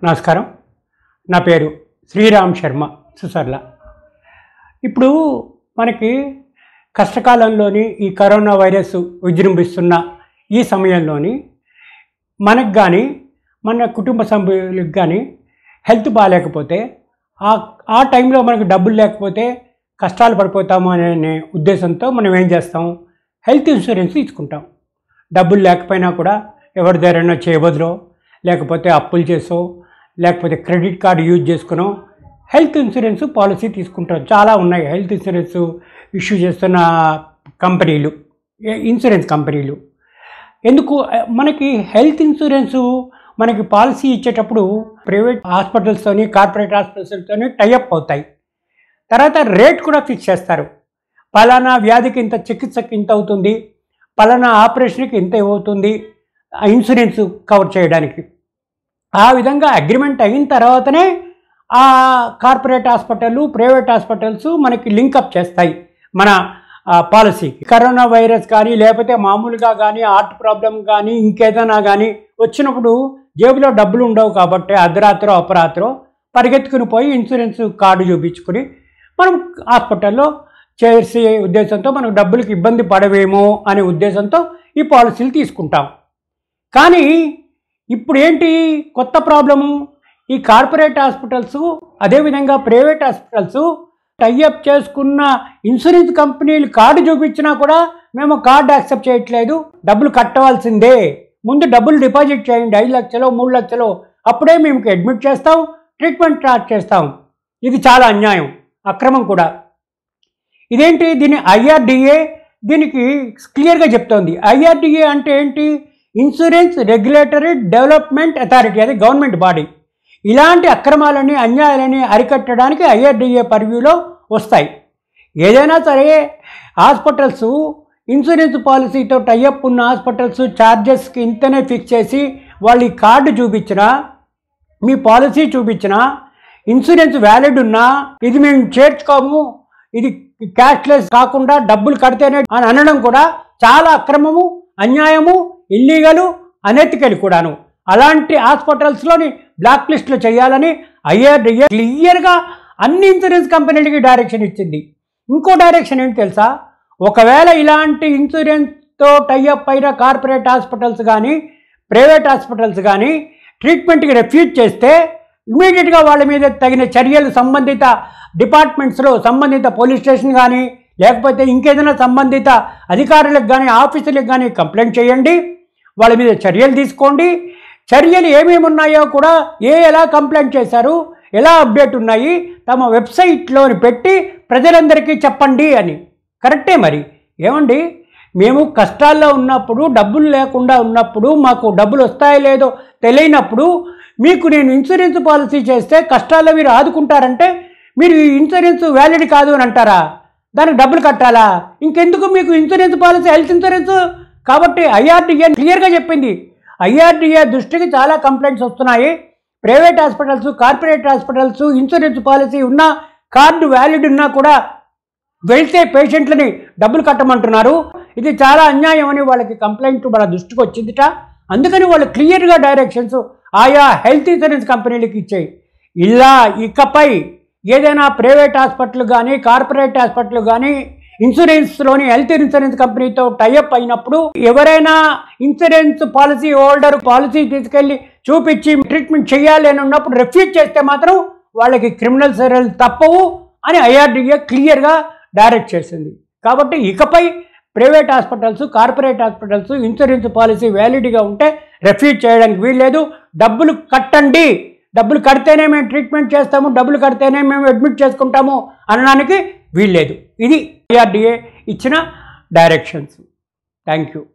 నమస్కారం నా పేరు శ్రీరామ్ శర్మ సుసర్ల ఇప్పుడు మనకి కష్టకాలంలోని ఈ కరోనా వైరస్ విజృంభిస్తున్న ఈ సమయంలోని మనకు కానీ మన కుటుంబ సభ్యులకు కానీ హెల్త్ బాగాలేకపోతే ఆ ఆ టైంలో మనకు డబ్బులు లేకపోతే కష్టాలు పడిపోతాము అనే ఉద్దేశంతో మనం ఏం చేస్తాం హెల్త్ ఇన్సూరెన్స్ తీసుకుంటాం డబ్బులు లేకపోయినా కూడా ఎవరి దగ్గరైనా చేయబదులో లేకపోతే అప్పులు చేసో లేకపోతే క్రెడిట్ కార్డు యూజ్ చేసుకునో హెల్త్ ఇన్సూరెన్స్ పాలసీ తీసుకుంటాం చాలా ఉన్నాయి హెల్త్ ఇన్సూరెన్స్ ఇష్యూ చేస్తున్న కంపెనీలు ఏ- ఇన్సూరెన్స్ కంపెనీలు ఎందుకు మనకి హెల్త్ ఇన్సూరెన్సు మనకి పాలసీ ఇచ్చేటప్పుడు ప్రైవేట్ హాస్పిటల్స్తోని కార్పొరేట్ హాస్పిటల్స్తోని టైఅప్ అవుతాయి తర్వాత రేట్ కూడా ఫిక్స్ చేస్తారు పలానా వ్యాధికి ఇంత చికిత్సకి ఇంత అవుతుంది పలానా ఆపరేషన్కి ఇంత అవుతుంది ఆ ఇన్సూరెన్స్ కవర్ చేయడానికి ఆ విధంగా అగ్రిమెంట్ అయిన తర్వాతనే ఆ కార్పొరేట్ హాస్పిటల్ ప్రైవేట్ హాస్పిటల్స్ మనకి లింకప్ చేస్తాయి మన పాలసీకి కరోనా వైరస్ కానీ లేకపోతే మామూలుగా కానీ హార్ట్ ప్రాబ్లం కానీ ఇంకేదైనా కానీ వచ్చినప్పుడు జేబులో డబ్బులు ఉండవు కాబట్టి అర్ధరాత్రో అపరాత్రో పరిగెత్తుకుని పోయి ఇన్సూరెన్స్ కార్డు చూపించుకుని మనం హాస్పిటల్లో చేసే ఉద్దేశంతో మనకు డబ్బులకు ఇబ్బంది పడవేమో అనే ఉద్దేశంతో ఈ పాలసీలు తీసుకుంటాం కానీ ఇప్పుడు ఏంటి కొత్త ప్రాబ్లము ఈ కార్పొరేట్ హాస్పిటల్స్ అదేవిధంగా ప్రైవేట్ హాస్పిటల్స్ టైఅప్ చేసుకున్న ఇన్సూరెన్స్ కంపెనీలు కార్డు చూపించినా కూడా మేము కార్డు యాక్సెప్ట్ చేయట్లేదు డబ్బులు కట్టవలసిందే ముందు డబ్బులు డిపాజిట్ చేయండి ఐదు లక్షలు మూడు లక్షలు అప్పుడే మేము అడ్మిట్ చేస్తాం ట్రీట్మెంట్ స్టార్ట్ చేస్తాం ఇది చాలా అన్యాయం అక్రమం కూడా ఇదేంటి దీని ఐఆర్డిఏ దీనికి క్లియర్గా చెప్తోంది ఐఆర్డిఏ అంటే ఏంటి ఇన్సూరెన్స్ రెగ్యులేటరీ డెవలప్మెంట్ అథారిటీ అది గవర్నమెంట్ బాడీ ఇలాంటి అక్రమాలని అన్యాయాలని అరికట్టడానికి ఐఆర్డిఏ పరివ్యూలో వస్తాయి ఏదైనా సరే హాస్పిటల్స్ ఇన్సూరెన్స్ పాలసీతో టైఅప్ ఉన్న హాస్పిటల్స్ ఛార్జెస్కి ఇంతనే ఫిక్స్ చేసి వాళ్ళు ఈ కార్డు చూపించినా మీ పాలసీ చూపించినా ఇన్సూరెన్స్ వ్యాలిడ్ ఉన్నా ఇది మేము చేర్చుకోము ఇది క్యాష్లెస్ కాకుండా డబ్బులు కడితేనే అని అనడం కూడా చాలా అక్రమము అన్యాయము ఇల్లీగలు అనెతికలు కూడాను అలాంటి హాస్పిటల్స్లోని బ్లాక్ లిస్టులు చేయాలని ఐఆర్డిఏ క్లియర్గా అన్ని ఇన్సూరెన్స్ కంపెనీలకి డైరెక్షన్ ఇచ్చింది ఇంకో డైరెక్షన్ ఏంటి తెలుసా ఒకవేళ ఇలాంటి ఇన్సూరెన్స్తో టైఅప్ అయిన కార్పొరేట్ హాస్పిటల్స్ కానీ ప్రైవేట్ హాస్పిటల్స్ కానీ ట్రీట్మెంట్కి రెఫ్యూజ్ చేస్తే ఇమీడియట్గా వాళ్ళ మీద తగిన చర్యలు సంబంధిత డిపార్ట్మెంట్స్లో సంబంధిత పోలీస్ స్టేషన్ కానీ లేకపోతే ఇంకేదైనా సంబంధిత అధికారులకు కానీ ఆఫీసులకు కానీ కంప్లైంట్ చేయండి వాళ్ళ మీద చర్యలు తీసుకోండి చర్యలు ఏమేమి ఉన్నాయో కూడా ఏ ఎలా కంప్లైంట్ చేశారు ఎలా అప్డేట్ ఉన్నాయి తమ వెబ్సైట్లోని పెట్టి ప్రజలందరికీ చెప్పండి అని కరెక్టే మరి ఏమండి మేము కష్టాల్లో ఉన్నప్పుడు డబ్బులు లేకుండా ఉన్నప్పుడు మాకు డబ్బులు వస్తాయో లేదో తెలియనప్పుడు మీకు నేను ఇన్సూరెన్స్ పాలసీ చేస్తే కష్టాల్లో మీరు ఆదుకుంటారంటే మీరు ఈ ఇన్సూరెన్స్ వ్యాలిడ్ కాదు అని అంటారా దానికి డబ్బులు కట్టాలా ఇంకెందుకు మీకు ఇన్సూరెన్స్ పాలసీ హెల్త్ ఇన్సూరెన్స్ కాబట్టి ఐఆర్డీఏ క్లియర్గా చెప్పింది ఐఆర్డీఏ దృష్టికి చాలా కంప్లైంట్స్ వస్తున్నాయి private hospitals corporate hospitals insurance policy ఉన్నా కార్డు వ్యాలిడ్ ఉన్నా కూడా వెళ్తే పేషెంట్లని డబ్బులు కట్టమంటున్నారు ఇది చాలా అన్యాయం అని వాళ్ళకి కంప్లైంట్ మన దృష్టికి వచ్చిందిట అందుకని వాళ్ళు క్లియర్గా డైరెక్షన్స్ ఆయా హెల్త్ ఇన్సూరెన్స్ కంపెనీలకు ఇచ్చాయి ఇలా ఇకపై ఏదైనా ప్రైవేట్ హాస్పిటల్ కానీ కార్పొరేట్ హాస్పిటల్ కానీ ఇన్సూరెన్స్లోని హెల్త్ ఇన్సూరెన్స్ కంపెనీతో టైఅప్ అయినప్పుడు ఎవరైనా ఇన్సూరెన్స్ పాలసీ హోల్డర్ పాలసీ తీసుకెళ్ళి చూపించి ట్రీట్మెంట్ చేయాలి అని ఉన్నప్పుడు రిఫ్యూజ్ చేస్తే మాత్రం వాళ్ళకి క్రిమినల్ చర్యలు తప్పవు అని ఐఆర్డీఏ క్లియర్గా డైరెక్ట్ చేసింది కాబట్టి ఇకపై private hospitals corporate hospitals insurance policy వ్యాలిడ్గా ఉంటే రెఫ్యూజ్ చేయడానికి వీల్లేదు డబ్బులు కట్టండి డబ్బులు కడితేనే మేము ట్రీట్మెంట్ చేస్తాము డబ్బులు కడితేనే మేము అడ్మిట్ చేసుకుంటాము అనడానికి వీల్లేదు ఇది ఐఆర్డీఏ ఇచ్చిన డైరెక్షన్స్ థ్యాంక్ యూ